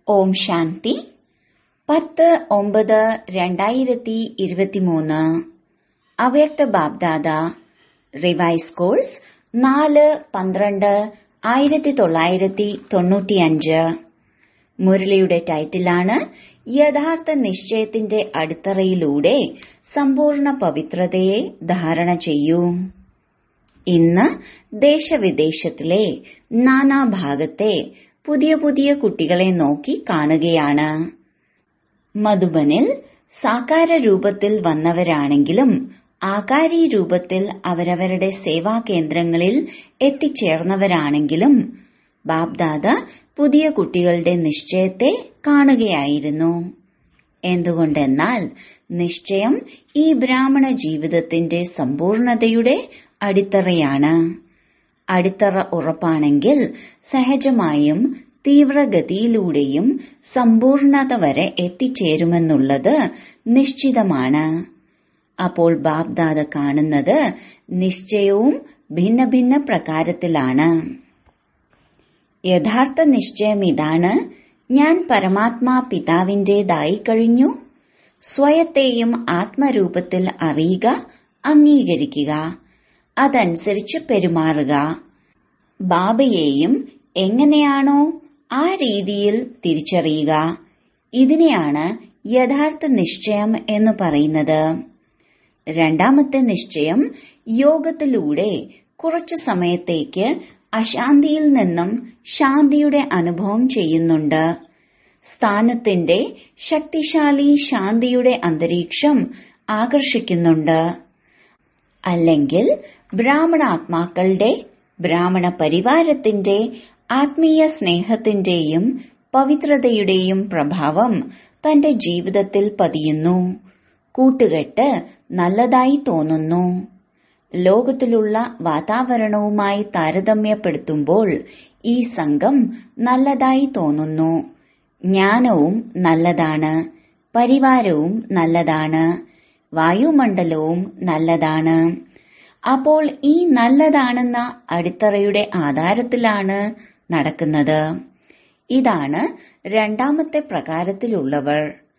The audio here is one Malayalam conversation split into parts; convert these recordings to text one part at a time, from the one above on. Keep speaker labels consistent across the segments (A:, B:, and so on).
A: ഓം ശാന്തി പത്ത് ഒമ്പത് രണ്ടായിരത്തി ഇരുപത്തിമൂന്ന് അവ്യക്ത ബാബ്ദാദ റിവൈസ് കോഴ്സ് നാല് പന്ത്രണ്ട് ആയിരത്തി തൊള്ളായിരത്തി തൊണ്ണൂറ്റിയഞ്ച് മുരളിയുടെ ടൈറ്റിലാണ് യഥാർത്ഥ നിശ്ചയത്തിന്റെ അടിത്തറയിലൂടെ സമ്പൂർണ്ണ പവിത്രതയെ ധാരണ ചെയ്യൂ ഇന്ന് ദേശവിദേശത്തിലെ നാനാഭാഗത്തെ പുതിയ പുതിയ കുട്ടികളെ നോക്കി കാണുകയാണ് മധുബനിൽ സാകാര രൂപത്തിൽ വന്നവരാണെങ്കിലും ആകാരി രൂപത്തിൽ അവരവരുടെ സേവാ കേന്ദ്രങ്ങളിൽ എത്തിച്ചേർന്നവരാണെങ്കിലും ബാബ്ദാദ പുതിയ കുട്ടികളുടെ നിശ്ചയത്തെ കാണുകയായിരുന്നു എന്തുകൊണ്ടെന്നാൽ നിശ്ചയം ഈ ബ്രാഹ്മണ ജീവിതത്തിന്റെ സമ്പൂർണതയുടെ അടിത്തറയാണ് അടിത്തറ ഉറപ്പാണെങ്കിൽ സഹജമായും തീവ്രഗതിയിലൂടെയും സമ്പൂർണത വരെ എത്തിച്ചേരുമെന്നുള്ളത് നിശ്ചിതമാണ് അപ്പോൾ ബാബ്ദാദ കാണുന്നത് നിശ്ചയവും ഭിന്ന ഭിന്ന പ്രകാരത്തിലാണ് യഥാർത്ഥ നിശ്ചയം ഇതാണ് ഞാൻ പരമാത്മാ പിതാവിന്റേതായി കഴിഞ്ഞു സ്വയത്തെയും ആത്മരൂപത്തിൽ അറിയുക അംഗീകരിക്കുക അതനുസരിച്ച് പെരുമാറുക ബാബയെയും എങ്ങനെയാണോ ആ രീതിയിൽ തിരിച്ചറിയുക ഇതിനെയാണ് യഥാർത്ഥ നിശ്ചയം എന്ന് പറയുന്നത് രണ്ടാമത്തെ നിശ്ചയം യോഗത്തിലൂടെ കുറച്ചു സമയത്തേക്ക് അശാന്തിയിൽ നിന്നും ശാന്തിയുടെ അനുഭവം ചെയ്യുന്നുണ്ട് സ്ഥാനത്തിന്റെ ശക്തിശാലി ശാന്തിയുടെ അന്തരീക്ഷം ആകർഷിക്കുന്നുണ്ട് അല്ലെങ്കിൽ ബ്രാഹ്മണാത്മാക്കളുടെ ബ്രാഹ്മണ പരിവാരത്തിന്റെ ആത്മീയ സ്നേഹത്തിന്റെയും പവിത്രതയുടെയും പ്രഭാവം തന്റെ ജീവിതത്തിൽ പതിയുന്നു കൂട്ടുകെട്ട് നല്ലതായി തോന്നുന്നു ലോകത്തിലുള്ള വാതാവരണവുമായി താരതമ്യപ്പെടുത്തുമ്പോൾ ഈ സംഘം നല്ലതായി തോന്നുന്നു ജ്ഞാനവും നല്ലതാണ് പരിവാരവും നല്ലതാണ് വായുമണ്ഡലവും നല്ലതാണ് അപ്പോൾ ഈ നല്ലതാണെന്ന അടിത്തറയുടെ ആധാരത്തിലാണ് നടക്കുന്നത് ഇതാണ് രണ്ടാമത്തെ പ്രകാരത്തിലുള്ളവർ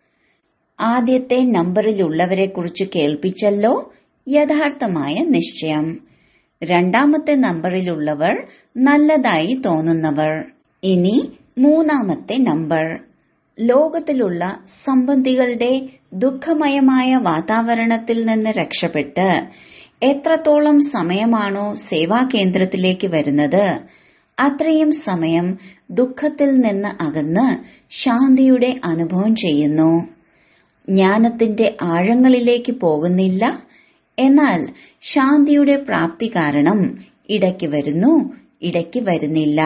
A: ആദ്യത്തെ നമ്പറിലുള്ളവരെ കുറിച്ച് കേൾപ്പിച്ചല്ലോ യഥാർത്ഥമായ നിശ്ചയം രണ്ടാമത്തെ നമ്പറിലുള്ളവർ നല്ലതായി തോന്നുന്നവർ ഇനി മൂന്നാമത്തെ നമ്പർ ലോകത്തിലുള്ള സംബന്ധികളുടെ ദുഃഖമയമായ വാതാവരണത്തിൽ നിന്ന് രക്ഷപ്പെട്ട് എത്രത്തോളം സമയമാണോ സേവാ കേന്ദ്രത്തിലേക്ക് വരുന്നത് അത്രയും സമയം ദുഃഖത്തിൽ നിന്ന് അകന്ന് ശാന്തിയുടെ അനുഭവം ചെയ്യുന്നു ജ്ഞാനത്തിന്റെ ആഴങ്ങളിലേക്ക് പോകുന്നില്ല എന്നാൽ ശാന്തിയുടെ പ്രാപ്തി കാരണം ഇടയ്ക്ക് വരുന്നു ഇടയ്ക്ക് വരുന്നില്ല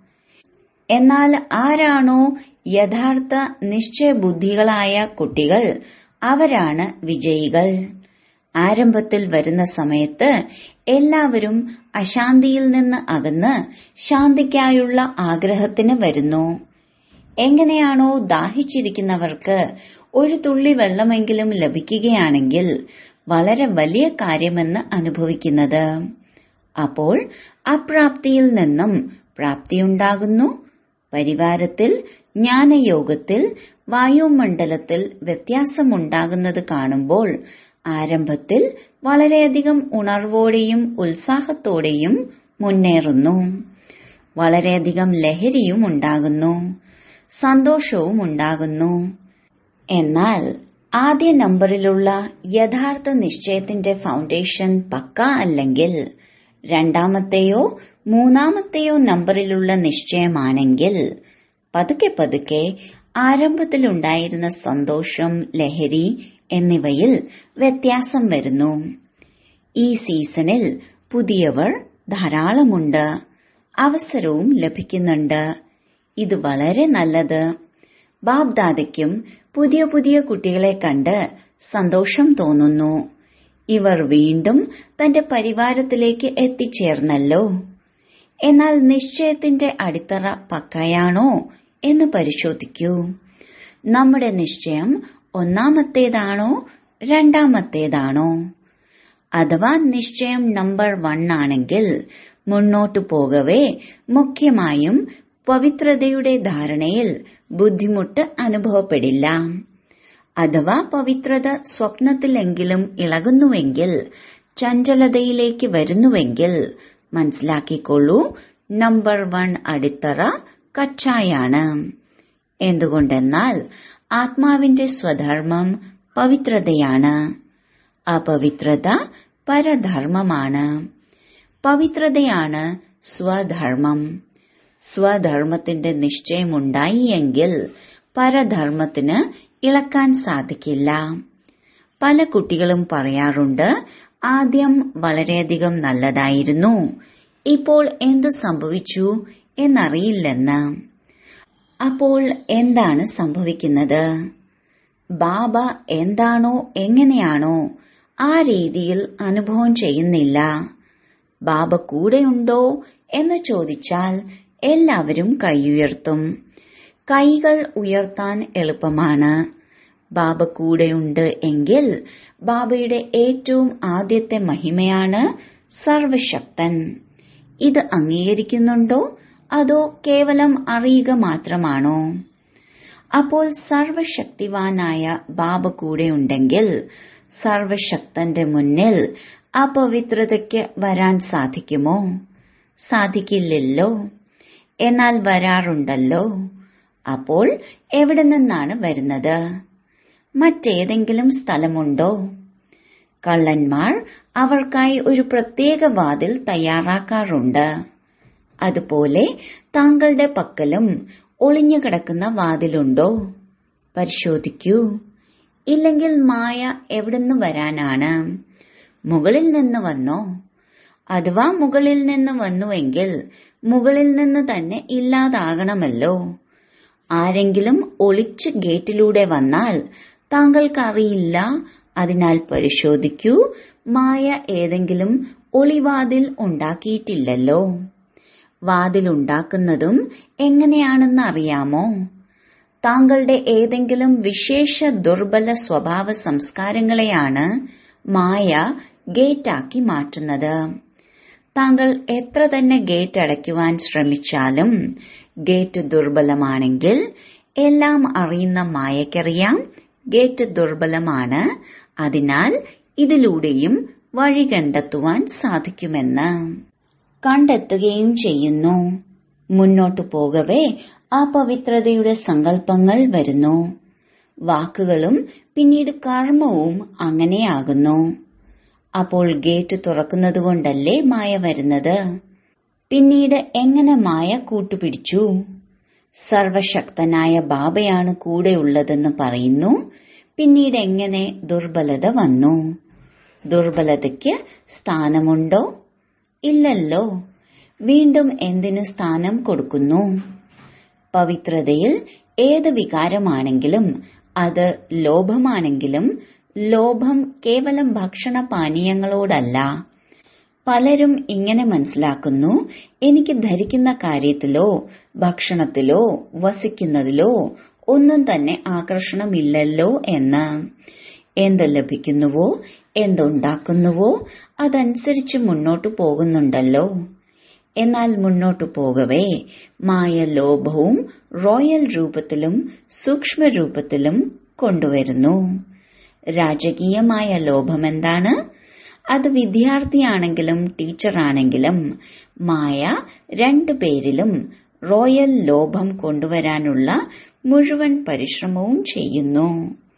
A: എന്നാൽ ആരാണോ യഥാർത്ഥ നിശ്ചയബുദ്ധികളായ കുട്ടികൾ അവരാണ് വിജയികൾ ആരംഭത്തിൽ വരുന്ന സമയത്ത് എല്ലാവരും അശാന്തിയിൽ നിന്ന് അകന്ന് ശാന്തിക്കായുള്ള ആഗ്രഹത്തിന് വരുന്നു എങ്ങനെയാണോ ദാഹിച്ചിരിക്കുന്നവർക്ക് ഒരു തുള്ളി വെള്ളമെങ്കിലും ലഭിക്കുകയാണെങ്കിൽ വളരെ വലിയ കാര്യമെന്ന് അനുഭവിക്കുന്നത് അപ്പോൾ അപ്രാപ്തിയിൽ നിന്നും പ്രാപ്തിയുണ്ടാകുന്നു പരിവാരത്തിൽ ജ്ഞാനയോഗത്തിൽ വായുമണ്ഡലത്തിൽ വ്യത്യാസമുണ്ടാകുന്നത് കാണുമ്പോൾ ആരംഭത്തിൽ വളരെയധികം ഉണർവോടെയും ഉത്സാഹത്തോടെയും മുന്നേറുന്നു വളരെയധികം ലഹരിയും ഉണ്ടാകുന്നു സന്തോഷവും ഉണ്ടാകുന്നു എന്നാൽ ആദ്യ നമ്പറിലുള്ള യഥാർത്ഥ നിശ്ചയത്തിന്റെ ഫൗണ്ടേഷൻ പക്ക അല്ലെങ്കിൽ രണ്ടാമത്തെയോ മൂന്നാമത്തെയോ നമ്പറിലുള്ള നിശ്ചയമാണെങ്കിൽ പതുക്കെ പതുക്കെ ആരംഭത്തിലുണ്ടായിരുന്ന സന്തോഷം ലഹരി എന്നിവയിൽ വ്യത്യാസം വരുന്നു ഈ സീസണിൽ പുതിയവർ ധാരാളമുണ്ട് അവസരവും ലഭിക്കുന്നുണ്ട് ഇത് വളരെ നല്ലത് ബാബ്ദാദയ്ക്കും പുതിയ പുതിയ കുട്ടികളെ കണ്ട് സന്തോഷം തോന്നുന്നു ഇവർ വീണ്ടും തന്റെ പരിവാരത്തിലേക്ക് എത്തിച്ചേർന്നല്ലോ എന്നാൽ നിശ്ചയത്തിന്റെ അടിത്തറ പക്കയാണോ എന്ന് പരിശോധിക്കൂ നമ്മുടെ നിശ്ചയം ഒന്നാമത്തേതാണോ രണ്ടാമത്തേതാണോ അഥവാ നിശ്ചയം നമ്പർ വൺ ആണെങ്കിൽ മുന്നോട്ടു പോകവേ മുഖ്യമായും പവിത്രതയുടെ ധാരണയിൽ ബുദ്ധിമുട്ട് അനുഭവപ്പെടില്ല അഥവാ പവിത്രത സ്വപ്നത്തിലെങ്കിലും ഇളകുന്നുവെങ്കിൽ ചഞ്ചലതയിലേക്ക് വരുന്നുവെങ്കിൽ മനസ്സിലാക്കിക്കൊള്ളൂ നമ്പർ വൺ അടിത്തറ കച്ചായാണ് എന്തുകൊണ്ടെന്നാൽ ആത്മാവിന്റെ സ്വധർമ്മം പവിത്രതയാണ് അപവിത്രത പരധർമ്മമാണ് പവിത്രതയാണ് സ്വധർമ്മം സ്വധർമ്മത്തിന്റെ നിശ്ചയമുണ്ടായി എങ്കിൽ പരധർമ്മത്തിന് ഇളക്കാൻ സാധിക്കില്ല പല കുട്ടികളും പറയാറുണ്ട് ആദ്യം വളരെയധികം നല്ലതായിരുന്നു ഇപ്പോൾ എന്തു സംഭവിച്ചു എന്നറിയില്ലെന്ന് അപ്പോൾ എന്താണ് സംഭവിക്കുന്നത് ബാബ എന്താണോ എങ്ങനെയാണോ ആ രീതിയിൽ അനുഭവം ചെയ്യുന്നില്ല ബാബ കൂടെയുണ്ടോ എന്ന് ചോദിച്ചാൽ എല്ലാവരും കൈയുയർത്തും കൈകൾ ഉയർത്താൻ എളുപ്പമാണ് ബാബ കൂടെയുണ്ട് എങ്കിൽ ബാബയുടെ ഏറ്റവും ആദ്യത്തെ മഹിമയാണ് സർവശക്തൻ ഇത് അംഗീകരിക്കുന്നുണ്ടോ അതോ കേവലം അറിയുക മാത്രമാണോ അപ്പോൾ സർവശക്തിവാനായ ബാബ കൂടെയുണ്ടെങ്കിൽ സർവശക്തന്റെ മുന്നിൽ അപവിത്രതയ്ക്ക് വരാൻ സാധിക്കുമോ സാധിക്കില്ലല്ലോ എന്നാൽ വരാറുണ്ടല്ലോ അപ്പോൾ എവിടെ നിന്നാണ് വരുന്നത് മറ്റേതെങ്കിലും സ്ഥലമുണ്ടോ കള്ളന്മാർ അവർക്കായി ഒരു പ്രത്യേക വാതിൽ തയ്യാറാക്കാറുണ്ട് അതുപോലെ താങ്കളുടെ പക്കലും ഒളിഞ്ഞുകിടക്കുന്ന വാതിലുണ്ടോ പരിശോധിക്കൂ ഇല്ലെങ്കിൽ മായ എവിടുന്ന് വരാനാണ് മുകളിൽ നിന്ന് വന്നോ അഥവാ മുകളിൽ നിന്ന് വന്നുവെങ്കിൽ മുകളിൽ നിന്ന് തന്നെ ഇല്ലാതാകണമല്ലോ ആരെങ്കിലും ഒളിച്ച് ഗേറ്റിലൂടെ വന്നാൽ താങ്കൾക്കറിയില്ല അതിനാൽ പരിശോധിക്കൂ മായ ഏതെങ്കിലും ഒളിവാതിൽ ഉണ്ടാക്കിയിട്ടില്ലല്ലോ വാതിലുണ്ടാക്കുന്നതും എങ്ങനെയാണെന്ന് അറിയാമോ താങ്കളുടെ ഏതെങ്കിലും വിശേഷ ദുർബല സ്വഭാവ സംസ്കാരങ്ങളെയാണ് മായ ഗേറ്റാക്കി മാറ്റുന്നത് താങ്കൾ എത്ര തന്നെ ഗേറ്റ് അടയ്ക്കുവാൻ ശ്രമിച്ചാലും ഗേറ്റ് ദുർബലമാണെങ്കിൽ എല്ലാം അറിയുന്ന മായക്കറിയാം ഗേറ്റ് ദുർബലമാണ് അതിനാൽ ഇതിലൂടെയും വഴി കണ്ടെത്തുവാൻ സാധിക്കുമെന്ന് കണ്ടെത്തുകയും ചെയ്യുന്നു മുന്നോട്ടു പോകവേ ആ പവിത്രതയുടെ സങ്കല്പങ്ങൾ വരുന്നു വാക്കുകളും പിന്നീട് കർമ്മവും അങ്ങനെയാകുന്നു അപ്പോൾ ഗേറ്റ് തുറക്കുന്നതുകൊണ്ടല്ലേ മായ വരുന്നത് പിന്നീട് എങ്ങനെ മായ കൂട്ടുപിടിച്ചു സർവശക്തനായ ബാബയാണ് കൂടെയുള്ളതെന്ന് പറയുന്നു പിന്നീട് എങ്ങനെ ദുർബലത വന്നു ദുർബലതയ്ക്ക് സ്ഥാനമുണ്ടോ ഇല്ലല്ലോ വീണ്ടും എന്തിന് സ്ഥാനം കൊടുക്കുന്നു പവിത്രതയിൽ ഏത് വികാരമാണെങ്കിലും അത് ലോഭമാണെങ്കിലും ലോഭം കേവലം ഭക്ഷണ പാനീയങ്ങളോടല്ല പലരും ഇങ്ങനെ മനസ്സിലാക്കുന്നു എനിക്ക് ധരിക്കുന്ന കാര്യത്തിലോ ഭക്ഷണത്തിലോ വസിക്കുന്നതിലോ ഒന്നും തന്നെ ആകർഷണമില്ലല്ലോ എന്ന് എന്ത് ലഭിക്കുന്നുവോ എന്തുണ്ടാക്കുന്നുവോ അതനുസരിച്ച് മുന്നോട്ടു പോകുന്നുണ്ടല്ലോ എന്നാൽ മുന്നോട്ടു പോകവേ മായ ലോഭവും റോയൽ രൂപത്തിലും സൂക്ഷ്മ രൂപത്തിലും കൊണ്ടുവരുന്നു രാജകീയമായ ലോഭം എന്താണ് അത് വിദ്യാർത്ഥിയാണെങ്കിലും ടീച്ചറാണെങ്കിലും മായ രണ്ടു പേരിലും റോയൽ ലോഭം കൊണ്ടുവരാനുള്ള മുഴുവൻ പരിശ്രമവും ചെയ്യുന്നു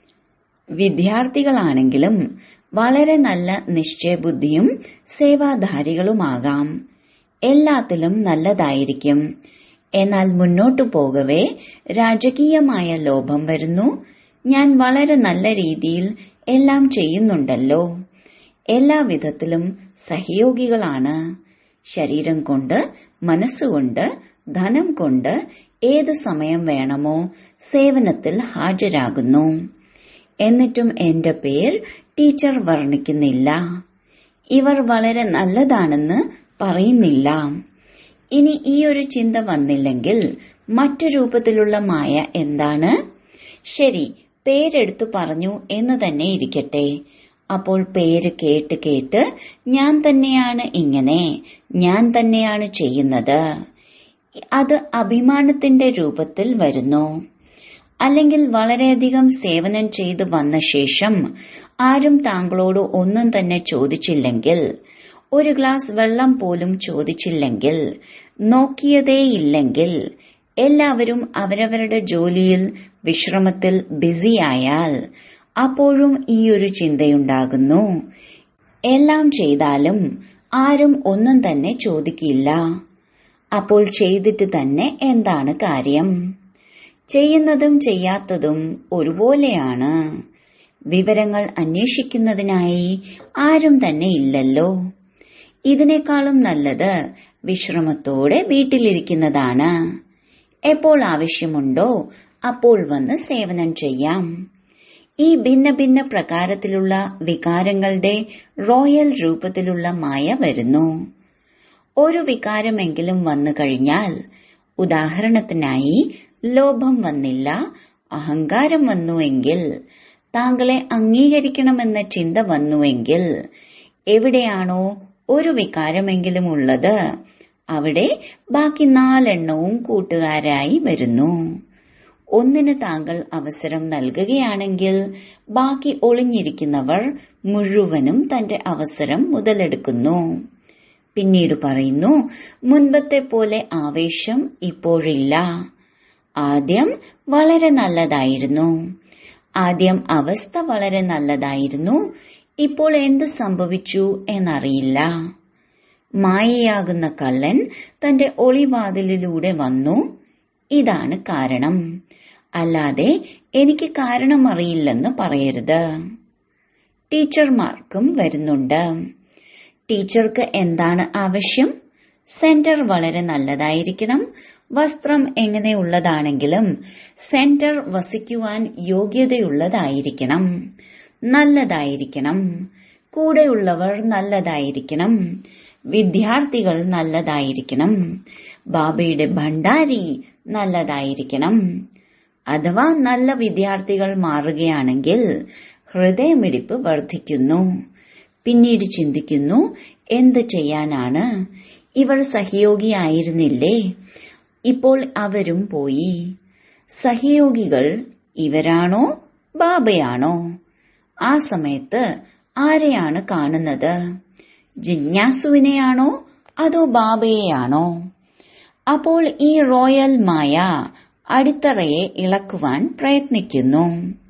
A: വിദ്യാർത്ഥികളാണെങ്കിലും വളരെ നല്ല നിശ്ചയബുദ്ധിയും സേവാധാരികളുമാകാം എല്ലാത്തിലും നല്ലതായിരിക്കും എന്നാൽ മുന്നോട്ടു പോകവേ രാജകീയമായ ലോഭം വരുന്നു ഞാൻ വളരെ നല്ല രീതിയിൽ എല്ലാം ചെയ്യുന്നുണ്ടല്ലോ എല്ലാ വിധത്തിലും സഹയോഗികളാണ് ശരീരം കൊണ്ട് മനസ്സുകൊണ്ട് ധനം കൊണ്ട് ഏത് സമയം വേണമോ സേവനത്തിൽ ഹാജരാകുന്നു എന്നിട്ടും എന്റെ പേർ ടീച്ചർ വർണ്ണിക്കുന്നില്ല ഇവർ വളരെ നല്ലതാണെന്ന് പറയുന്നില്ല ഇനി ഈ ഒരു ചിന്ത വന്നില്ലെങ്കിൽ മറ്റു രൂപത്തിലുള്ള മായ എന്താണ് ശരി പേരെടുത്തു പറഞ്ഞു എന്ന് തന്നെ ഇരിക്കട്ടെ അപ്പോൾ പേര് കേട്ട് കേട്ട് ഞാൻ തന്നെയാണ് ഇങ്ങനെ ഞാൻ തന്നെയാണ് ചെയ്യുന്നത് അത് അഭിമാനത്തിന്റെ രൂപത്തിൽ വരുന്നു അല്ലെങ്കിൽ വളരെയധികം സേവനം ചെയ്തു വന്ന ശേഷം ആരും താങ്കളോട് ഒന്നും തന്നെ ചോദിച്ചില്ലെങ്കിൽ ഒരു ഗ്ലാസ് വെള്ളം പോലും ചോദിച്ചില്ലെങ്കിൽ നോക്കിയതേയില്ലെങ്കിൽ എല്ലാവരും അവരവരുടെ ജോലിയിൽ വിശ്രമത്തിൽ ബിസിയായാൽ അപ്പോഴും ഈ ഒരു ചിന്തയുണ്ടാകുന്നു എല്ലാം ചെയ്താലും ആരും ഒന്നും തന്നെ ചോദിക്കില്ല അപ്പോൾ ചെയ്തിട്ട് തന്നെ എന്താണ് കാര്യം ചെയ്യുന്നതും ചെയ്യാത്തതും ഒരുപോലെയാണ് വിവരങ്ങൾ അന്വേഷിക്കുന്നതിനായി ആരും തന്നെ ഇല്ലല്ലോ ഇതിനേക്കാളും നല്ലത് വിശ്രമത്തോടെ വീട്ടിലിരിക്കുന്നതാണ് എപ്പോൾ ആവശ്യമുണ്ടോ അപ്പോൾ വന്ന് സേവനം ചെയ്യാം ഈ ഭിന്ന ഭിന്ന പ്രകാരത്തിലുള്ള വികാരങ്ങളുടെ റോയൽ രൂപത്തിലുള്ള മായ വരുന്നു ഒരു വികാരമെങ്കിലും വന്നു കഴിഞ്ഞാൽ ഉദാഹരണത്തിനായി ലോഭം വന്നില്ല അഹങ്കാരം വന്നുവെങ്കിൽ താങ്കളെ അംഗീകരിക്കണമെന്ന ചിന്ത വന്നുവെങ്കിൽ എവിടെയാണോ ഒരു വികാരമെങ്കിലും ഉള്ളത് അവിടെ ബാക്കി നാലെണ്ണവും കൂട്ടുകാരായി വരുന്നു ഒന്നിന് താങ്കൾ അവസരം നൽകുകയാണെങ്കിൽ ബാക്കി ഒളിഞ്ഞിരിക്കുന്നവർ മുഴുവനും തന്റെ അവസരം മുതലെടുക്കുന്നു പിന്നീട് പറയുന്നു മുൻപത്തെ പോലെ ആവേശം ഇപ്പോഴില്ല ആദ്യം വളരെ നല്ലതായിരുന്നു ആദ്യം അവസ്ഥ വളരെ നല്ലതായിരുന്നു ഇപ്പോൾ എന്ത് സംഭവിച്ചു എന്നറിയില്ല മായയാകുന്ന കള്ളൻ തന്റെ ഒളിവാതിലിലൂടെ വന്നു ഇതാണ് കാരണം അല്ലാതെ എനിക്ക് കാരണം അറിയില്ലെന്ന് പറയരുത് ടീച്ചർമാർക്കും വരുന്നുണ്ട് ടീച്ചർക്ക് എന്താണ് ആവശ്യം സെന്റർ വളരെ നല്ലതായിരിക്കണം വസ്ത്രം എങ്ങനെയുള്ളതാണെങ്കിലും സെന്റർ വസിക്കുവാൻ യോഗ്യതയുള്ളതായിരിക്കണം നല്ലതായിരിക്കണം കൂടെയുള്ളവർ നല്ലതായിരിക്കണം വിദ്യാർത്ഥികൾ നല്ലതായിരിക്കണം ബാബയുടെ ഭണ്ഡാരി നല്ലതായിരിക്കണം അഥവാ നല്ല വിദ്യാർത്ഥികൾ മാറുകയാണെങ്കിൽ ഹൃദയമിടിപ്പ് വർദ്ധിക്കുന്നു പിന്നീട് ചിന്തിക്കുന്നു എന്ത് ചെയ്യാനാണ് ഇവർ സഹയോഗിയായിരുന്നില്ലേ ഇപ്പോൾ അവരും പോയി സഹയോഗികൾ ഇവരാണോ ബാബയാണോ ആ സമയത്ത് ആരെയാണ് കാണുന്നത് ജിജ്ഞാസുവിനെയാണോ അതോ ബാബയെയാണോ അപ്പോൾ ഈ റോയൽ മായ അടിത്തറയെ ഇളക്കുവാൻ പ്രയത്നിക്കുന്നു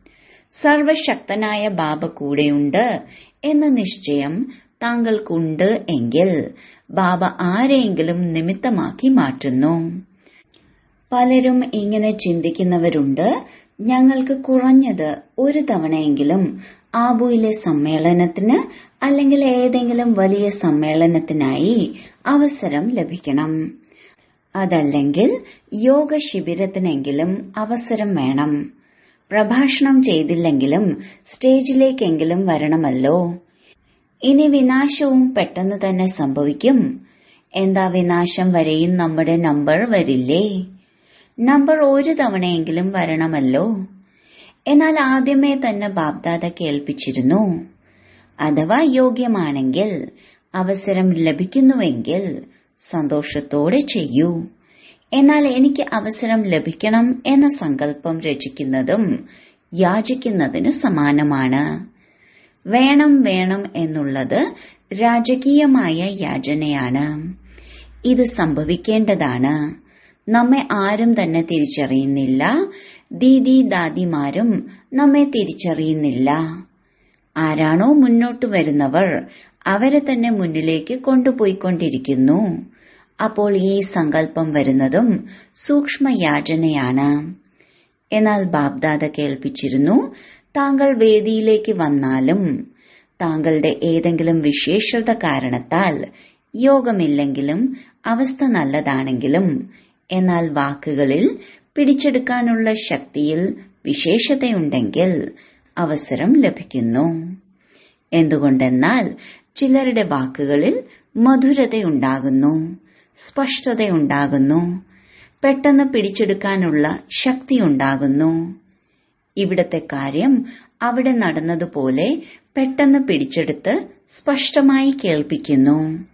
A: സർവശക്തനായ ബാബ കൂടെയുണ്ട് എന്ന നിശ്ചയം താങ്കൾക്കുണ്ട് എങ്കിൽ ബാബ ആരെയെങ്കിലും നിമിത്തമാക്കി മാറ്റുന്നു പലരും ഇങ്ങനെ ചിന്തിക്കുന്നവരുണ്ട് ഞങ്ങൾക്ക് കുറഞ്ഞത് ഒരു തവണയെങ്കിലും ആബുയിലെ സമ്മേളനത്തിന് അല്ലെങ്കിൽ ഏതെങ്കിലും വലിയ സമ്മേളനത്തിനായി അവസരം ലഭിക്കണം അതല്ലെങ്കിൽ യോഗ ശിബിരത്തിനെങ്കിലും അവസരം വേണം പ്രഭാഷണം ചെയ്തില്ലെങ്കിലും സ്റ്റേജിലേക്കെങ്കിലും വരണമല്ലോ ഇനി വിനാശവും പെട്ടെന്ന് തന്നെ സംഭവിക്കും എന്താ വിനാശം വരെയും നമ്മുടെ നമ്പർ വരില്ലേ നമ്പർ ഒരു തവണയെങ്കിലും വരണമല്ലോ എന്നാൽ ആദ്യമേ തന്നെ ബാബ്ദാദ കേൾപ്പിച്ചിരുന്നു അഥവാ യോഗ്യമാണെങ്കിൽ അവസരം ലഭിക്കുന്നുവെങ്കിൽ സന്തോഷത്തോടെ ചെയ്യൂ എന്നാൽ എനിക്ക് അവസരം ലഭിക്കണം എന്ന സങ്കല്പം രചിക്കുന്നതും യാചിക്കുന്നതിന് സമാനമാണ് വേണം വേണം എന്നുള്ളത് രാജകീയമായ യാചനയാണ് ഇത് സംഭവിക്കേണ്ടതാണ് നമ്മെ ആരും തന്നെ തിരിച്ചറിയുന്നില്ല ദീദി ദാദിമാരും നമ്മെ തിരിച്ചറിയുന്നില്ല ആരാണോ മുന്നോട്ട് വരുന്നവർ അവരെ തന്നെ മുന്നിലേക്ക് കൊണ്ടുപോയിക്കൊണ്ടിരിക്കുന്നു അപ്പോൾ ഈ സങ്കല്പം വരുന്നതും സൂക്ഷ്മയാചനയാണ് എന്നാൽ ബാബ്ദാദ കേൾപ്പിച്ചിരുന്നു താങ്കൾ വേദിയിലേക്ക് വന്നാലും താങ്കളുടെ ഏതെങ്കിലും വിശേഷത കാരണത്താൽ യോഗമില്ലെങ്കിലും അവസ്ഥ നല്ലതാണെങ്കിലും എന്നാൽ വാക്കുകളിൽ പിടിച്ചെടുക്കാനുള്ള ശക്തിയിൽ വിശേഷതയുണ്ടെങ്കിൽ അവസരം ലഭിക്കുന്നു എന്തുകൊണ്ടെന്നാൽ ചിലരുടെ വാക്കുകളിൽ മധുരതയുണ്ടാകുന്നു സ്പഷ്ടതയുണ്ടാകുന്നു പെട്ടെന്ന് പിടിച്ചെടുക്കാനുള്ള ശക്തിയുണ്ടാകുന്നു ഇവിടത്തെ കാര്യം അവിടെ നടന്നതുപോലെ പെട്ടെന്ന് പിടിച്ചെടുത്ത് സ്പഷ്ടമായി കേൾപ്പിക്കുന്നു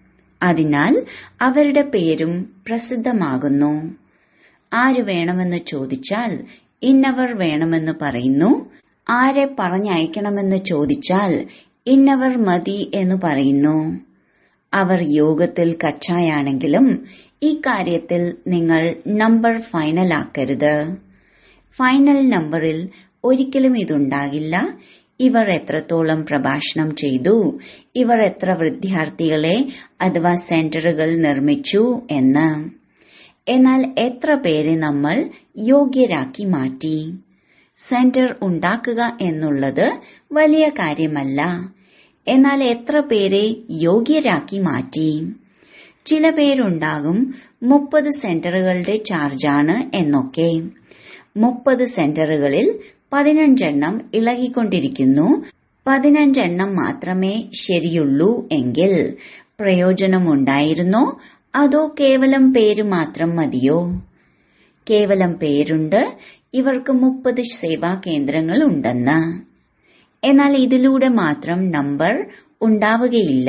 A: അതിനാൽ അവരുടെ പേരും പ്രസിദ്ധമാകുന്നു ആര് വേണമെന്ന് ചോദിച്ചാൽ ഇന്നവർ വേണമെന്ന് പറയുന്നു ആരെ പറഞ്ഞയക്കണമെന്ന് ചോദിച്ചാൽ ഇന്നവർ മതി എന്ന് പറയുന്നു അവർ യോഗത്തിൽ കച്ചായാണെങ്കിലും ഈ കാര്യത്തിൽ നിങ്ങൾ നമ്പർ ഫൈനലാക്കരുത് ഫൈനൽ നമ്പറിൽ ഒരിക്കലും ഇതുണ്ടാകില്ല ഇവർ എത്രത്തോളം പ്രഭാഷണം ചെയ്തു ഇവർ എത്ര വിദ്യാർത്ഥികളെ അഥവാ സെന്ററുകൾ നിർമ്മിച്ചു എന്ന് എന്നാൽ എത്ര പേരെ നമ്മൾ യോഗ്യരാക്കി മാറ്റി സെന്റർ ഉണ്ടാക്കുക എന്നുള്ളത് വലിയ കാര്യമല്ല എന്നാൽ എത്ര പേരെ യോഗ്യരാക്കി മാറ്റി ചില പേരുണ്ടാകും മുപ്പത് സെന്ററുകളുടെ ചാർജാണ് എന്നൊക്കെ മുപ്പത് സെന്ററുകളിൽ പതിനഞ്ചെണ്ണം ഇളകിക്കൊണ്ടിരിക്കുന്നു പതിനഞ്ചെണ്ണം മാത്രമേ ശരിയുള്ളൂ എങ്കിൽ പ്രയോജനമുണ്ടായിരുന്നോ അതോ കേവലം പേര് മാത്രം മതിയോ കേവലം പേരുണ്ട് ഇവർക്ക് മുപ്പത് സേവാ കേന്ദ്രങ്ങൾ ഉണ്ടെന്ന് എന്നാൽ ഇതിലൂടെ മാത്രം നമ്പർ ഉണ്ടാവുകയില്ല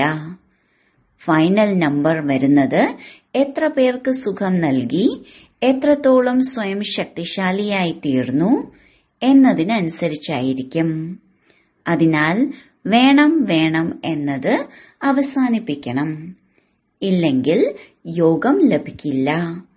A: ഫൈനൽ നമ്പർ വരുന്നത് എത്ര പേർക്ക് സുഖം നൽകി എത്രത്തോളം സ്വയം ശക്തിശാലിയായി തീർന്നു എന്നതിനനുസരിച്ചായിരിക്കും അതിനാൽ വേണം വേണം എന്നത് അവസാനിപ്പിക്കണം ഇല്ലെങ്കിൽ യോഗം ലഭിക്കില്ല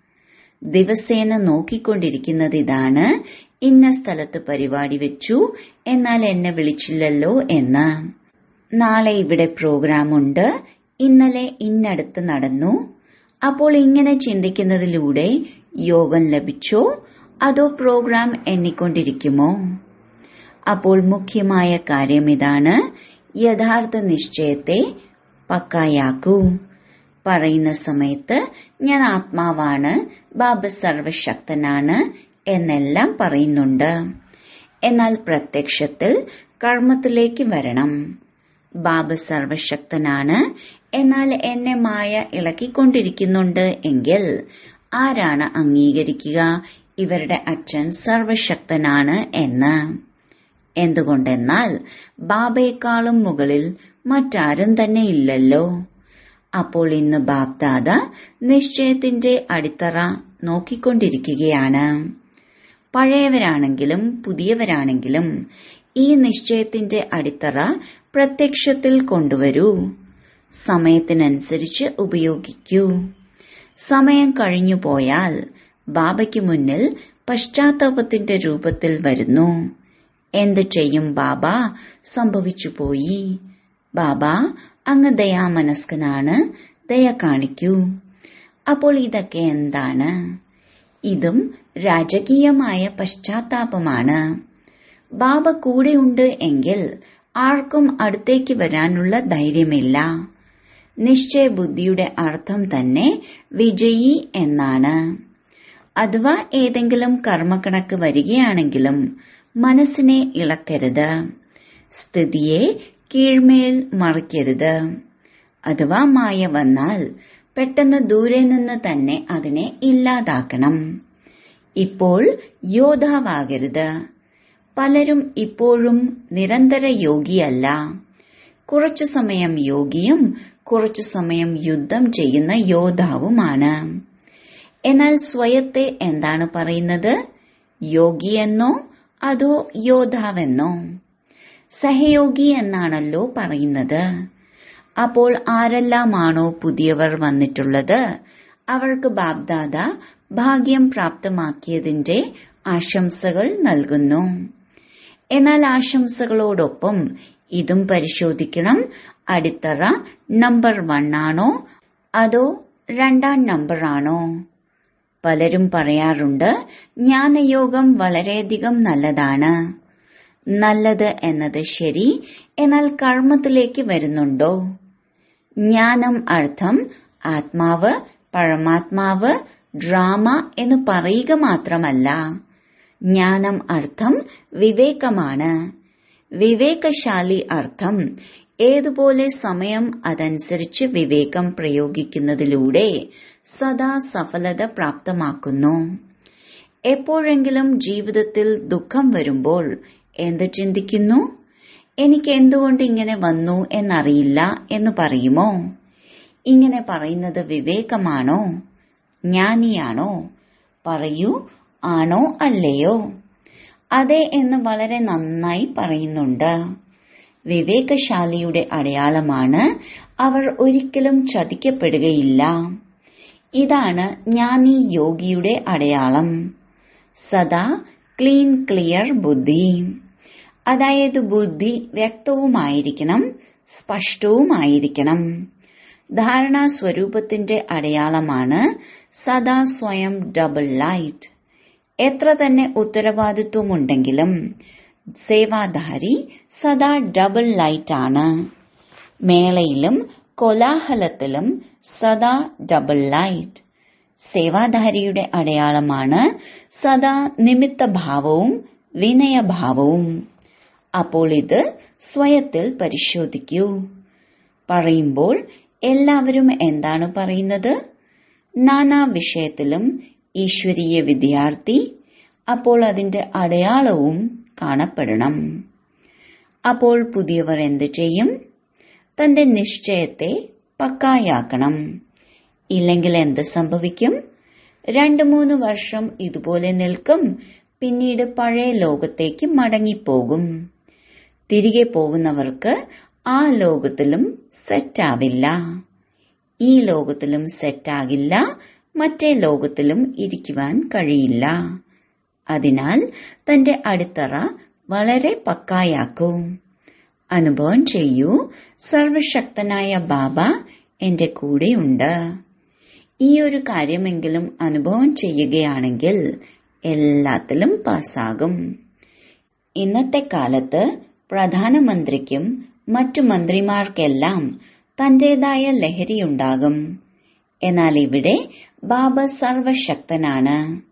A: ദിവസേന നോക്കിക്കൊണ്ടിരിക്കുന്നത് ഇതാണ് ഇന്ന സ്ഥലത്ത് പരിപാടി വെച്ചു എന്നാൽ എന്നെ വിളിച്ചില്ലല്ലോ എന്ന് നാളെ ഇവിടെ പ്രോഗ്രാം ഉണ്ട് ഇന്നലെ ഇന്നടുത്ത് നടന്നു അപ്പോൾ ഇങ്ങനെ ചിന്തിക്കുന്നതിലൂടെ യോഗം ലഭിച്ചോ അതോ പ്രോഗ്രാം എണ്ണിക്കൊണ്ടിരിക്കുമോ അപ്പോൾ മുഖ്യമായ കാര്യം ഇതാണ് യഥാർത്ഥ നിശ്ചയത്തെ പക്കായാക്കൂ പറയുന്ന സമയത്ത് ഞാൻ ആത്മാവാണ് ബാബ സർവശക്തനാണ് എന്നെല്ലാം പറയുന്നുണ്ട് എന്നാൽ പ്രത്യക്ഷത്തിൽ കർമ്മത്തിലേക്ക് വരണം ബാബ സർവശക്തനാണ് എന്നാൽ എന്നെ മായ ഇളക്കിക്കൊണ്ടിരിക്കുന്നുണ്ട് എങ്കിൽ ആരാണ് അംഗീകരിക്കുക ഇവരുടെ അച്ഛൻ സർവശക്തനാണ് എന്ന് എന്തുകൊണ്ടെന്നാൽ ബാബയെക്കാളും മുകളിൽ മറ്റാരും തന്നെ ഇല്ലല്ലോ അപ്പോൾ ഇന്ന് ബാപ്ദാദ നിശ്ചയത്തിന്റെ അടിത്തറ നോക്കിക്കൊണ്ടിരിക്കുകയാണ് പഴയവരാണെങ്കിലും പുതിയവരാണെങ്കിലും ഈ നിശ്ചയത്തിന്റെ അടിത്തറ പ്രത്യക്ഷത്തിൽ കൊണ്ടുവരൂ സമയത്തിനനുസരിച്ച് ഉപയോഗിക്കൂ സമയം കഴിഞ്ഞു പോയാൽ ബാബയ്ക്ക് മുന്നിൽ പശ്ചാത്താപത്തിന്റെ രൂപത്തിൽ വരുന്നു എന്ത് ചെയ്യും ബാബ സംഭവിച്ചു പോയി ബാബ അങ്ങ് ദയാമനസ്കനാണ് ദയ കാണിക്കൂ അപ്പോൾ ഇതൊക്കെ എന്താണ് ഇതും രാജകീയമായ പശ്ചാത്താപമാണ് ബാബ കൂടെയുണ്ട് എങ്കിൽ ആർക്കും അടുത്തേക്ക് വരാനുള്ള ധൈര്യമില്ല നിശ്ചയബുദ്ധിയുടെ അർത്ഥം തന്നെ വിജയി എന്നാണ് അഥവാ ഏതെങ്കിലും കർമ്മക്കണക്ക് വരികയാണെങ്കിലും മനസ്സിനെ ഇളക്കരുത് സ്ഥിതിയെ കീഴ്മേൽ മറിക്കരുത് അഥവാ മായ വന്നാൽ പെട്ടെന്ന് ദൂരെ നിന്ന് തന്നെ അതിനെ ഇല്ലാതാക്കണം ഇപ്പോൾ യോദ്ധാവാകരുത് പലരും ഇപ്പോഴും നിരന്തര യോഗിയല്ല കുറച്ചു സമയം യോഗിയും കുറച്ചു സമയം യുദ്ധം ചെയ്യുന്ന യോദ്ധാവുമാണ് എന്നാൽ സ്വയത്തെ എന്താണ് പറയുന്നത് യോഗിയെന്നോ അതോ യോദ്ധാവെന്നോ സഹയോഗി എന്നാണല്ലോ പറയുന്നത് അപ്പോൾ ആരെല്ലാമാണോ പുതിയവർ വന്നിട്ടുള്ളത് അവർക്ക് ബാബ്ദാദ ഭാഗ്യം പ്രാപ്തമാക്കിയതിന്റെ ആശംസകൾ നൽകുന്നു എന്നാൽ ആശംസകളോടൊപ്പം ഇതും പരിശോധിക്കണം അടിത്തറ നമ്പർ വൺ ആണോ അതോ രണ്ടാം നമ്പർ ആണോ പലരും പറയാറുണ്ട് ജ്ഞാനയോഗം വളരെയധികം നല്ലതാണ് നല്ലത് എന്നത് ശരി എന്നാൽ കർമ്മത്തിലേക്ക് വരുന്നുണ്ടോ ജ്ഞാനം അർത്ഥം ആത്മാവ് പരമാത്മാവ് ഡ്രാമ എന്ന് പറയുക മാത്രമല്ല ജ്ഞാനം അർത്ഥം വിവേകമാണ് വിവേകശാലി അർത്ഥം ഏതുപോലെ സമയം അതനുസരിച്ച് വിവേകം പ്രയോഗിക്കുന്നതിലൂടെ സദാ സഫലത പ്രാപ്തമാക്കുന്നു എപ്പോഴെങ്കിലും ജീവിതത്തിൽ ദുഃഖം വരുമ്പോൾ എന്ത് ചിന്തിക്കുന്നു എനിക്ക് എന്തുകൊണ്ട് ഇങ്ങനെ വന്നു എന്നറിയില്ല എന്ന് പറയുമോ ഇങ്ങനെ പറയുന്നത് വിവേകമാണോ ജ്ഞാനിയാണോ പറയൂ ആണോ അല്ലയോ അതെ എന്ന് വളരെ നന്നായി പറയുന്നുണ്ട് വിവേകശാലിയുടെ അടയാളമാണ് അവർ ഒരിക്കലും ചതിക്കപ്പെടുകയില്ല ഇതാണ് ജ്ഞാനി യോഗിയുടെ അടയാളം സദാ ക്ലീൻ ക്ലിയർ ബുദ്ധി അതായത് ബുദ്ധി വ്യക്തവുമായിരിക്കണം സ്പഷ്ടവുമായിരിക്കണം ധാരണാ സ്വരൂപത്തിന്റെ അടയാളമാണ് സദാ സ്വയം ഡബിൾ ലൈറ്റ് എത്ര തന്നെ ഉത്തരവാദിത്വമുണ്ടെങ്കിലും സേവാധാരി സദാ ഡബിൾ ലൈറ്റ് ആണ് മേളയിലും കോലാഹലത്തിലും സദാ ഡബിൾ ലൈറ്റ് സേവാധാരിയുടെ അടയാളമാണ് സദാ നിമിത്തഭാവവും വിനയഭാവവും അപ്പോൾ ഇത് സ്വയത്തിൽ പരിശോധിക്കൂ പറയുമ്പോൾ എല്ലാവരും എന്താണ് പറയുന്നത് നാനാ വിഷയത്തിലും ഈശ്വരീയ വിദ്യാർത്ഥി അപ്പോൾ അതിന്റെ അടയാളവും കാണപ്പെടണം അപ്പോൾ പുതിയവർ എന്ത് ചെയ്യും തന്റെ നിശ്ചയത്തെ പക്കായാക്കണം ഇല്ലെങ്കിൽ എന്ത് സംഭവിക്കും രണ്ടു മൂന്ന് വർഷം ഇതുപോലെ നിൽക്കും പിന്നീട് പഴയ ലോകത്തേക്ക് മടങ്ങിപ്പോകും തിരികെ പോകുന്നവർക്ക് ആ ലോകത്തിലും സെറ്റാവില്ല ഈ ലോകത്തിലും സെറ്റാകില്ല മറ്റേ ലോകത്തിലും ഇരിക്കുവാൻ കഴിയില്ല അതിനാൽ തന്റെ അടിത്തറ വളരെ പക്കായാക്കൂ അനുഭവം ചെയ്യൂ സർവശക്തനായ ബാബ എന്റെ കൂടെയുണ്ട് ഈ ഒരു കാര്യമെങ്കിലും അനുഭവം ചെയ്യുകയാണെങ്കിൽ എല്ലാത്തിലും പാസ്സാകും ഇന്നത്തെ കാലത്ത് പ്രധാനമന്ത്രിക്കും മറ്റു മന്ത്രിമാർക്കെല്ലാം തന്റേതായ ലഹരിയുണ്ടാകും എന്നാൽ ഇവിടെ ബാബ സർവശക്തനാണ്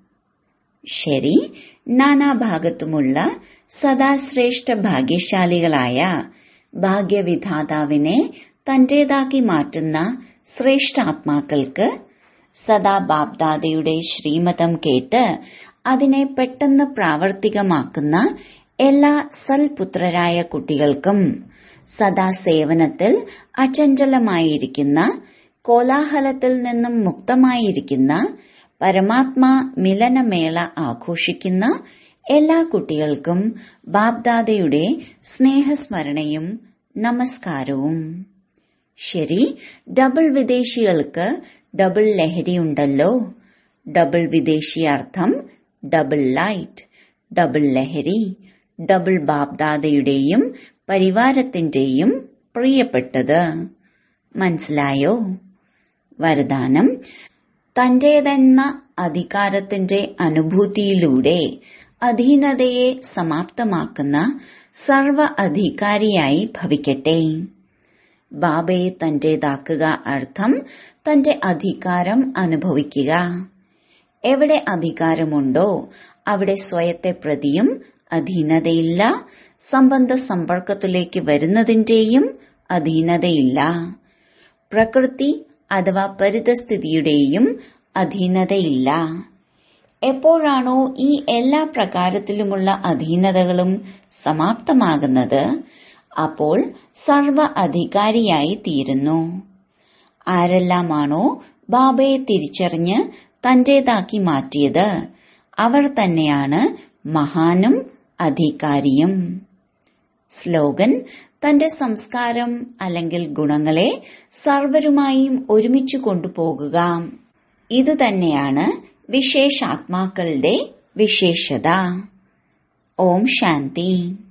A: ശരി നാനാഭാഗത്തുമുള്ള സദാശ്രേഷ്ഠ ഭാഗ്യശാലികളായ ഭാഗ്യവിധാതാവിനെ തന്റേതാക്കി മാറ്റുന്ന ശ്രേഷ്ഠാത്മാക്കൾക്ക് സദാ ബാബ്ദാദയുടെ ശ്രീമതം കേട്ട് അതിനെ പെട്ടെന്ന് പ്രാവർത്തികമാക്കുന്ന എല്ലാ സൽപുത്രരായ കുട്ടികൾക്കും സദാ സേവനത്തിൽ അചഞ്ചലമായിരിക്കുന്ന കോലാഹലത്തിൽ നിന്നും മുക്തമായിരിക്കുന്ന പരമാത്മാ മിലനമേള ആഘോഷിക്കുന്ന എല്ലാ കുട്ടികൾക്കും ബാബ്ദാദയുടെ സ്നേഹസ്മരണയും നമസ്കാരവും ശരി ഡബിൾ വിദേശികൾക്ക് ഡബിൾ ലഹരിയുണ്ടല്ലോ ഡബിൾ വിദേശി അർത്ഥം ഡബിൾ ലൈറ്റ് ഡബിൾ ലഹരി ഡബിൾ ബാബ്ദാദയുടെയും പരിവാരത്തിന്റെയും പ്രിയപ്പെട്ടത് മനസ്സിലായോ വരദാനം തന്റേതെന്ന അധികാരത്തിന്റെ അനുഭൂതിയിലൂടെ അധീനതയെ സമാപ്തമാക്കുന്ന സർവ അധികാരിയായി ഭവിക്കട്ടെ ബാബയെ തന്റേതാക്കുക അർത്ഥം തന്റെ അധികാരം അനുഭവിക്കുക എവിടെ അധികാരമുണ്ടോ അവിടെ സ്വയത്തെ പ്രതിയും അധീനതയില്ല സംബന്ധ സമ്പർക്കത്തിലേക്ക് വരുന്നതിന്റെയും അധീനതയില്ല പ്രകൃതി അഥവാ പരിതസ്ഥിതിയുടെയും അധീനതയില്ല എപ്പോഴാണോ ഈ എല്ലാ പ്രകാരത്തിലുമുള്ള അധീനതകളും സമാപ്തമാകുന്നത് അപ്പോൾ സർവ അധികാരിയായി തീരുന്നു ആരെല്ലാമാണോ ബാബയെ തിരിച്ചറിഞ്ഞ് തന്റേതാക്കി മാറ്റിയത് അവർ തന്നെയാണ് മഹാനും അധികാരിയും സ്ലോഗൻ തന്റെ സംസ്കാരം അല്ലെങ്കിൽ ഗുണങ്ങളെ സർവരുമായും ഒരുമിച്ച് കൊണ്ടുപോകുക ഇത് തന്നെയാണ് വിശേഷാത്മാക്കളുടെ വിശേഷത ഓം ശാന്തി